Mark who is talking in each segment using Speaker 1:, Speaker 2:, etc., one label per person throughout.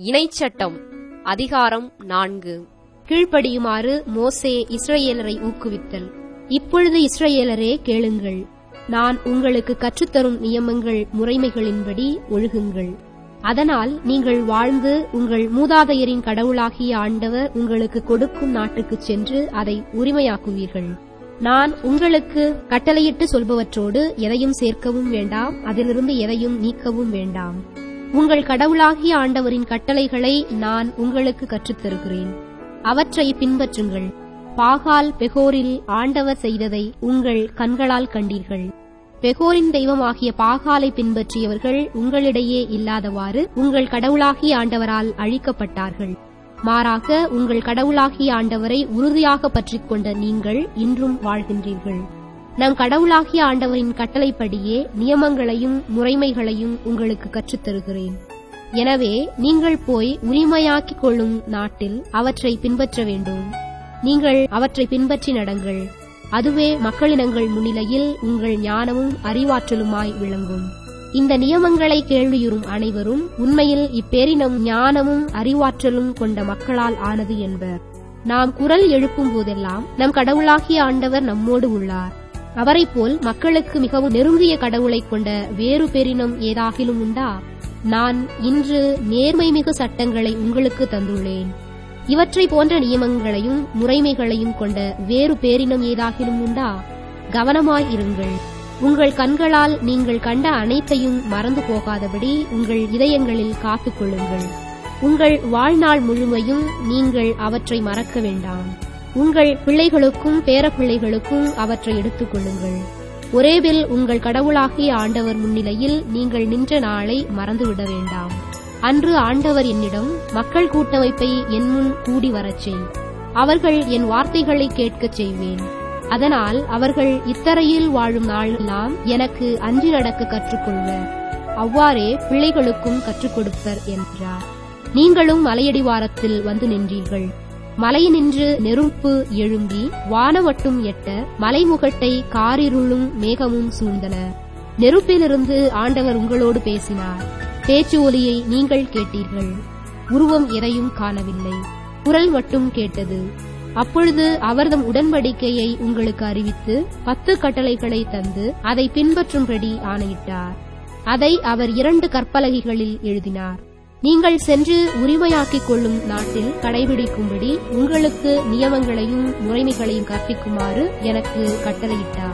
Speaker 1: இணைச்சட்டம் அதிகாரம் நான்கு
Speaker 2: கீழ்ப்படியுமாறு மோசே இஸ்ரவேலரை ஊக்குவித்தல் இப்பொழுது இஸ்ரவேலரே கேளுங்கள் நான் உங்களுக்கு கற்றுத்தரும் நியமங்கள் முறைமைகளின்படி ஒழுகுங்கள் அதனால் நீங்கள் வாழ்ந்து உங்கள் மூதாதையரின் கடவுளாகிய ஆண்டவர் உங்களுக்கு கொடுக்கும் நாட்டுக்குச் சென்று அதை உரிமையாக்குவீர்கள் நான் உங்களுக்கு கட்டளையிட்டு சொல்பவற்றோடு எதையும் சேர்க்கவும் வேண்டாம் அதிலிருந்து எதையும் நீக்கவும் வேண்டாம் உங்கள் கடவுளாகிய ஆண்டவரின் கட்டளைகளை நான் உங்களுக்கு கற்றுத் அவற்றை பின்பற்றுங்கள் பாகால் பெகோரில் ஆண்டவர் செய்ததை உங்கள் கண்களால் கண்டீர்கள் பெகோரின் தெய்வமாகிய பாகாலை பின்பற்றியவர்கள் உங்களிடையே இல்லாதவாறு உங்கள் கடவுளாகிய ஆண்டவரால் அழிக்கப்பட்டார்கள் மாறாக உங்கள் கடவுளாகிய ஆண்டவரை உறுதியாக பற்றிக் கொண்ட நீங்கள் இன்றும் வாழ்கின்றீர்கள் நம் கடவுளாகிய ஆண்டவரின் கட்டளைப்படியே நியமங்களையும் முறைமைகளையும் உங்களுக்கு கற்றுத் தருகிறேன் எனவே நீங்கள் போய் உரிமையாக்கிக் கொள்ளும் நாட்டில் அவற்றை பின்பற்ற வேண்டும் நீங்கள் அவற்றை பின்பற்றி நடங்கள் அதுவே மக்களினங்கள் முன்னிலையில் உங்கள் ஞானமும் அறிவாற்றலுமாய் விளங்கும் இந்த நியமங்களை கேள்வியுறும் அனைவரும் உண்மையில் இப்பேரினம் ஞானமும் அறிவாற்றலும் கொண்ட மக்களால் ஆனது என்பர் நாம் குரல் எழுப்பும் போதெல்லாம் நம் கடவுளாகிய ஆண்டவர் நம்மோடு உள்ளார் அவரைப் போல் மக்களுக்கு மிகவும் நெருங்கிய கடவுளைக் கொண்ட வேறு பெரினம் ஏதாகிலும் உண்டா நான் இன்று நேர்மைமிகு சட்டங்களை உங்களுக்கு தந்துள்ளேன் இவற்றை போன்ற நியமங்களையும் முறைமைகளையும் கொண்ட வேறு பேரினம் ஏதாகிலும் உண்டா கவனமாய் இருங்கள் உங்கள் கண்களால் நீங்கள் கண்ட அனைத்தையும் மறந்து போகாதபடி உங்கள் இதயங்களில் காத்துக் கொள்ளுங்கள் உங்கள் வாழ்நாள் முழுமையும் நீங்கள் அவற்றை மறக்க வேண்டாம் உங்கள் பிள்ளைகளுக்கும் பேரப்பிள்ளைகளுக்கும் அவற்றை எடுத்துக் கொள்ளுங்கள் ஒரேவில் உங்கள் கடவுளாகிய ஆண்டவர் முன்னிலையில் நீங்கள் நின்ற நாளை மறந்துவிட வேண்டாம் அன்று ஆண்டவர் என்னிடம் மக்கள் கூட்டமைப்பை என் முன் கூடி வரச் செய் அவர்கள் என் வார்த்தைகளை கேட்கச் செய்வேன் அதனால் அவர்கள் இத்தரையில் வாழும் நாளெல்லாம் எனக்கு அஞ்சி நடக்க கற்றுக்கொள்வர் அவ்வாறே பிள்ளைகளுக்கும் கற்றுக் கொடுப்பர் என்றார் நீங்களும் மலையடிவாரத்தில் வந்து நின்றீர்கள் மலையினின்று நெருப்பு எழும்பி வானவட்டும் எட்ட மலைமுகட்டை காரிருளும் மேகமும் சூழ்ந்தன நெருப்பிலிருந்து ஆண்டவர் உங்களோடு பேசினார் பேச்சு ஒலியை நீங்கள் கேட்டீர்கள் உருவம் எதையும் காணவில்லை குரல் மட்டும் கேட்டது அப்பொழுது அவர்தம் உடன்படிக்கையை உங்களுக்கு அறிவித்து பத்து கட்டளைகளை தந்து அதை பின்பற்றும்படி ஆணையிட்டார் அதை அவர் இரண்டு கற்பலகைகளில் எழுதினார் நீங்கள் சென்று உரிமையாக்கிக் கொள்ளும் நாட்டில் கடைபிடிக்கும்படி உங்களுக்கு நியமங்களையும் முறைமைகளையும் கற்பிக்குமாறு எனக்கு கட்டளையிட்டார்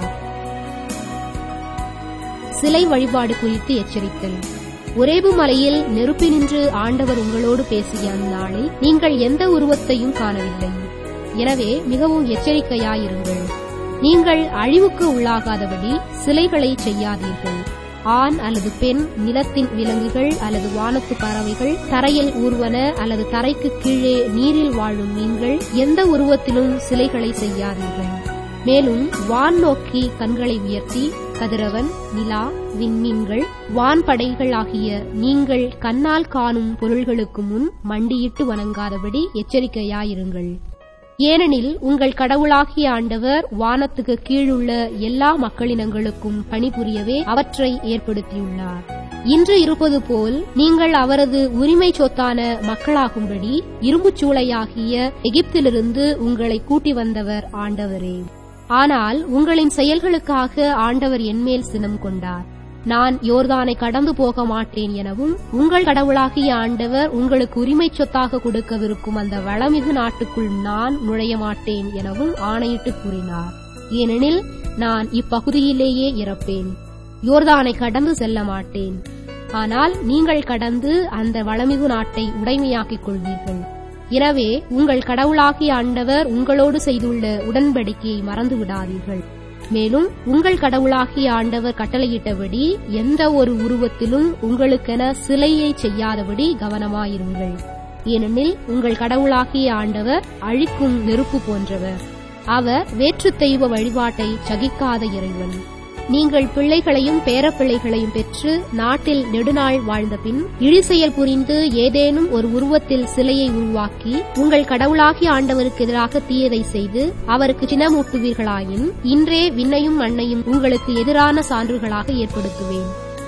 Speaker 2: சிலை வழிபாடு குறித்து எச்சரித்தல் ஒரேபு மலையில் நெருப்பினின்று ஆண்டவர் உங்களோடு பேசிய அந்நாளில் நீங்கள் எந்த உருவத்தையும் காணவில்லை எனவே மிகவும் எச்சரிக்கையாயிருங்கள் நீங்கள் அழிவுக்கு உள்ளாகாதபடி சிலைகளை செய்யாதீர்கள் ஆண் அல்லது பெண் நிலத்தின் விலங்குகள் அல்லது வானத்து பறவைகள் தரையில் ஊர்வன அல்லது தரைக்கு கீழே நீரில் வாழும் மீன்கள் எந்த உருவத்திலும் சிலைகளை செய்யாதீர்கள் மேலும் வான் நோக்கி கண்களை உயர்த்தி கதிரவன் நிலா விண்மீன்கள் வான்படைகள் ஆகிய நீங்கள் கண்ணால் காணும் பொருள்களுக்கு முன் மண்டியிட்டு வணங்காதபடி எச்சரிக்கையாயிருங்கள் ஏனெனில் உங்கள் கடவுளாகிய ஆண்டவர் வானத்துக்கு கீழுள்ள எல்லா மக்களினங்களுக்கும் பணிபுரியவே அவற்றை ஏற்படுத்தியுள்ளார் இன்று இருப்பது போல் நீங்கள் அவரது உரிமை சொத்தான மக்களாகும்படி இரும்புச் சூளையாகிய எகிப்திலிருந்து உங்களை கூட்டி வந்தவர் ஆண்டவரே ஆனால் உங்களின் செயல்களுக்காக ஆண்டவர் என்மேல் சினம் கொண்டார் நான் யோர்தானை கடந்து போக மாட்டேன் எனவும் உங்கள் கடவுளாகிய ஆண்டவர் உங்களுக்கு உரிமை சொத்தாக கொடுக்கவிருக்கும் அந்த வளமிகு நாட்டுக்குள் நான் நுழைய மாட்டேன் எனவும் ஆணையிட்டு கூறினார் ஏனெனில் நான் இப்பகுதியிலேயே இறப்பேன் யோர்தானை கடந்து செல்ல மாட்டேன் ஆனால் நீங்கள் கடந்து அந்த வளமிகு நாட்டை உடைமையாக்கிக் கொள்வீர்கள் எனவே உங்கள் கடவுளாகிய ஆண்டவர் உங்களோடு செய்துள்ள உடன்படிக்கையை மறந்து விடாதீர்கள் மேலும் உங்கள் கடவுளாகிய ஆண்டவர் கட்டளையிட்டபடி எந்த ஒரு உருவத்திலும் உங்களுக்கென சிலையை செய்யாதபடி கவனமாயிருங்கள் ஏனெனில் உங்கள் கடவுளாகிய ஆண்டவர் அழிக்கும் நெருப்பு போன்றவர் அவர் வேற்றுத் தெய்வ வழிபாட்டை சகிக்காத இறைவன் நீங்கள் பிள்ளைகளையும் பேரப்பிள்ளைகளையும் பெற்று நாட்டில் நெடுநாள் வாழ்ந்த பின் இழிசெயல் புரிந்து ஏதேனும் ஒரு உருவத்தில் சிலையை உருவாக்கி உங்கள் கடவுளாகிய ஆண்டவருக்கு எதிராக தீயதை செய்து அவருக்கு சினமூட்டுவீர்களாயின் இன்றே விண்ணையும் மண்ணையும் உங்களுக்கு எதிரான சான்றுகளாக ஏற்படுத்துவேன்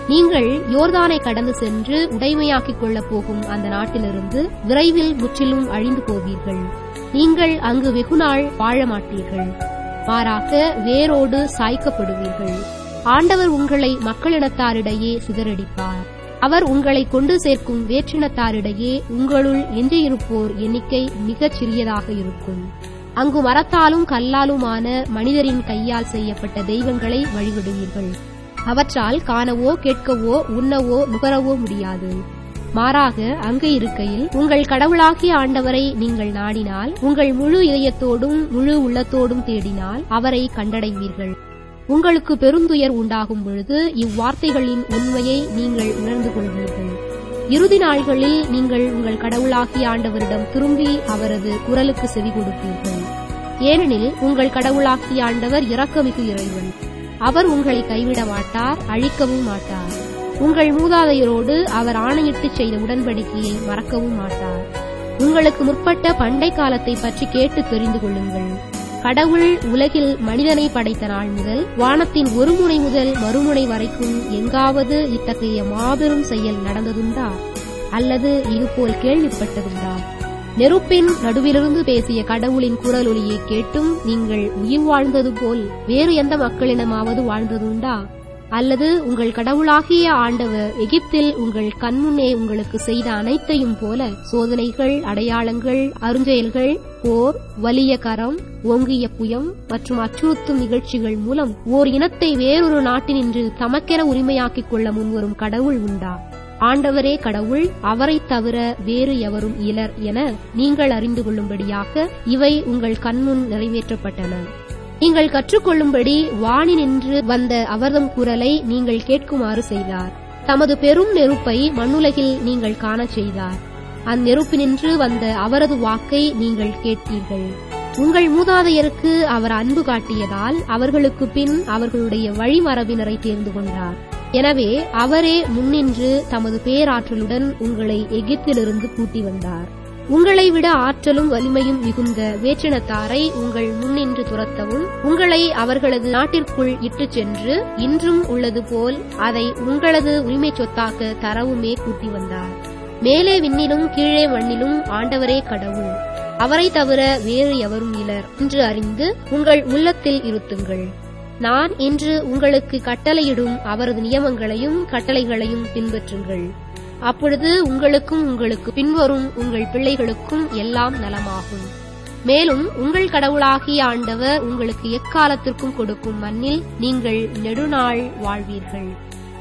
Speaker 2: நீங்கள் யோர்தானை கடந்து சென்று உடைமையாக்கிக் கொள்ளப் போகும் அந்த நாட்டிலிருந்து விரைவில் முற்றிலும் அழிந்து போவீர்கள் நீங்கள் அங்கு வெகுநாள் வாழ மாட்டீர்கள் மாறாக வேரோடு சாய்க்கப்படுவீர்கள் ஆண்டவர் உங்களை மக்களினத்தாரிடையே சிதறடிப்பார் அவர் உங்களை கொண்டு சேர்க்கும் வேற்றினத்தாரிடையே உங்களுள் எஞ்சியிருப்போர் எண்ணிக்கை மிகச் சிறியதாக இருக்கும் அங்கு மரத்தாலும் கல்லாலுமான மனிதரின் கையால் செய்யப்பட்ட தெய்வங்களை வழிபடுவீர்கள் அவற்றால் காணவோ கேட்கவோ உண்ணவோ நுகரவோ முடியாது மாறாக அங்கு இருக்கையில் உங்கள் கடவுளாகிய ஆண்டவரை நீங்கள் நாடினால் உங்கள் முழு இதயத்தோடும் முழு உள்ளத்தோடும் தேடினால் அவரை கண்டடைவீர்கள் உங்களுக்கு பெருந்துயர் உண்டாகும் பொழுது இவ்வார்த்தைகளின் உண்மையை நீங்கள் உணர்ந்து கொள்வீர்கள் இறுதி நாள்களில் நீங்கள் உங்கள் கடவுளாகிய ஆண்டவரிடம் திரும்பி அவரது குரலுக்கு செவி கொடுப்பீர்கள் ஏனெனில் உங்கள் கடவுளாகிய ஆண்டவர் இரக்கமிகு இறைவன் அவர் உங்களை கைவிட மாட்டார் அழிக்கவும் மாட்டார் உங்கள் மூதாதையரோடு அவர் ஆணையிட்டு செய்த உடன்படிக்கையை மறக்கவும் மாட்டார் உங்களுக்கு முற்பட்ட பண்டை காலத்தை பற்றி கேட்டு தெரிந்து கொள்ளுங்கள் கடவுள் உலகில் மனிதனை படைத்த நாள் முதல் வானத்தின் ஒரு முனை முதல் மறுமுனை வரைக்கும் எங்காவது இத்தகைய மாபெரும் செயல் நடந்ததுண்டா அல்லது இதுபோல் கேள்விப்பட்டதுண்டா நெருப்பின் நடுவிலிருந்து பேசிய கடவுளின் குரல் ஒலியை கேட்டும் நீங்கள் உயிர் வாழ்ந்தது போல் வேறு எந்த மக்களினமாவது வாழ்ந்ததுண்டா அல்லது உங்கள் கடவுளாகிய ஆண்டவர் எகிப்தில் உங்கள் கண்முன்னே உங்களுக்கு செய்த அனைத்தையும் போல சோதனைகள் அடையாளங்கள் அருஞ்செயல்கள் போர் வலிய கரம் ஓங்கிய புயம் மற்றும் அச்சுறுத்தும் நிகழ்ச்சிகள் மூலம் ஓர் இனத்தை வேறொரு நாட்டினின்று தமக்கென உரிமையாக்கிக் கொள்ள முன்வரும் கடவுள் உண்டா ஆண்டவரே கடவுள் அவரைத் தவிர வேறு எவரும் இலர் என நீங்கள் அறிந்து கொள்ளும்படியாக இவை உங்கள் கண்முன் நிறைவேற்றப்பட்டன நீங்கள் கற்றுக்கொள்ளும்படி வாணி நின்று வந்த அவர்தம் குரலை நீங்கள் கேட்குமாறு செய்தார் தமது பெரும் நெருப்பை மண்ணுலகில் நீங்கள் காணச் செய்தார் அந்நெருப்பினின்று வந்த அவரது வாக்கை நீங்கள் கேட்பீர்கள் உங்கள் மூதாதையருக்கு அவர் அன்பு காட்டியதால் அவர்களுக்கு பின் அவர்களுடைய வழிமரபினரை தேர்ந்து கொண்டார் எனவே அவரே முன்னின்று தமது பேராற்றலுடன் உங்களை எகிப்திலிருந்து கூட்டி வந்தார் உங்களை விட ஆற்றலும் வலிமையும் மிகுந்த வேற்றினத்தாரை உங்கள் முன்னின்று துரத்தவும் உங்களை அவர்களது நாட்டிற்குள் இட்டுச் சென்று இன்றும் உள்ளது போல் அதை உங்களது உரிமை சொத்தாக்க தரவுமே கூட்டி வந்தார் மேலே விண்ணிலும் கீழே மண்ணிலும் ஆண்டவரே கடவுள் அவரை தவிர வேறு எவரும் இலர் என்று அறிந்து உங்கள் உள்ளத்தில் இருத்துங்கள் நான் இன்று உங்களுக்கு கட்டளையிடும் அவரது நியமங்களையும் கட்டளைகளையும் பின்பற்றுங்கள் அப்பொழுது உங்களுக்கும் உங்களுக்கு பின்வரும் உங்கள் பிள்ளைகளுக்கும் எல்லாம் நலமாகும் மேலும் உங்கள் கடவுளாகிய ஆண்டவர் உங்களுக்கு எக்காலத்திற்கும் கொடுக்கும் மண்ணில் நீங்கள் நெடுநாள் வாழ்வீர்கள்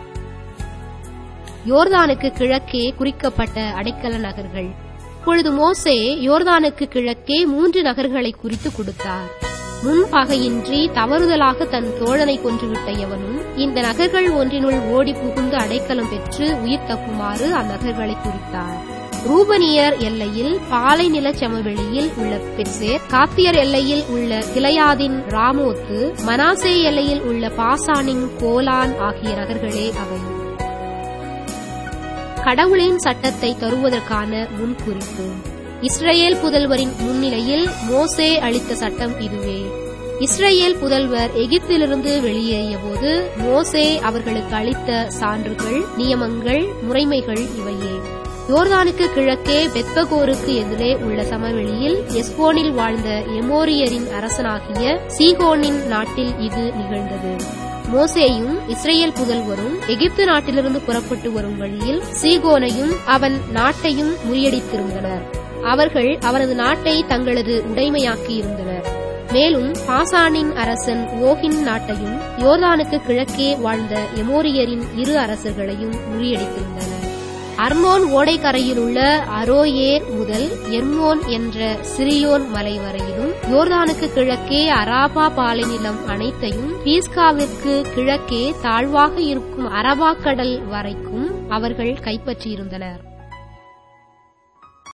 Speaker 2: யோர்தானுக்கு கிழக்கே குறிக்கப்பட்ட அடைக்கல நகர்கள் இப்பொழுது மோசே யோர்தானுக்கு கிழக்கே மூன்று நகர்களை குறித்து கொடுத்தார் முன்பகையின்றி தவறுதலாக தன் தோழனை கொன்றுவிட்ட எவனும் இந்த நகர்கள் ஒன்றினுள் ஓடி புகுந்து அடைக்கலம் பெற்று உயிர் தப்புமாறு அந்நகர்களை குறித்தார் ரூபனியர் எல்லையில் பாலை நில சமவெளியில் உள்ள பெர்சேர் காத்தியர் எல்லையில் உள்ள கிளையாதின் ராமோத்து மனாசே எல்லையில் உள்ள பாசானின் கோலான் ஆகிய நகர்களே அவை கடவுளின் சட்டத்தை தருவதற்கான முன்குறிப்பு இஸ்ரேல் புதல்வரின் முன்னிலையில் மோசே அளித்த சட்டம் இதுவே இஸ்ரேல் புதல்வர் எகிப்திலிருந்து வெளியேறிய போது மோசே அவர்களுக்கு அளித்த சான்றுகள் நியமங்கள் முறைமைகள் இவையே யோர்தானுக்கு கிழக்கே பெத்பகோருக்கு எதிரே உள்ள சமவெளியில் எஸ்போனில் வாழ்ந்த எமோரியரின் அரசனாகிய சீகோனின் நாட்டில் இது நிகழ்ந்தது மோசேயும் இஸ்ரேல் புதல்வரும் எகிப்து நாட்டிலிருந்து புறப்பட்டு வரும் வழியில் சீகோனையும் அவன் நாட்டையும் முறியடித்திருந்தனர் அவர்கள் அவனது நாட்டை தங்களது உடைமையாக்கி இருந்தனர் மேலும் பாசானின் அரசன் ஓகின் நாட்டையும் யோர்தானுக்கு கிழக்கே வாழ்ந்த எமோரியரின் இரு அரசர்களையும் முறியடித்திருந்தனர் அர்மோன் ஓடைக்கரையில் உள்ள அரோயேர் முதல் எர்மோன் என்ற சிரியோன் மலை வரையிலும் யோர்தானுக்கு கிழக்கே அராபா பாலைநிலம் அனைத்தையும் பீஸ்காவிற்கு கிழக்கே தாழ்வாக இருக்கும் அரபாக்கடல் வரைக்கும் அவர்கள் கைப்பற்றியிருந்தனர்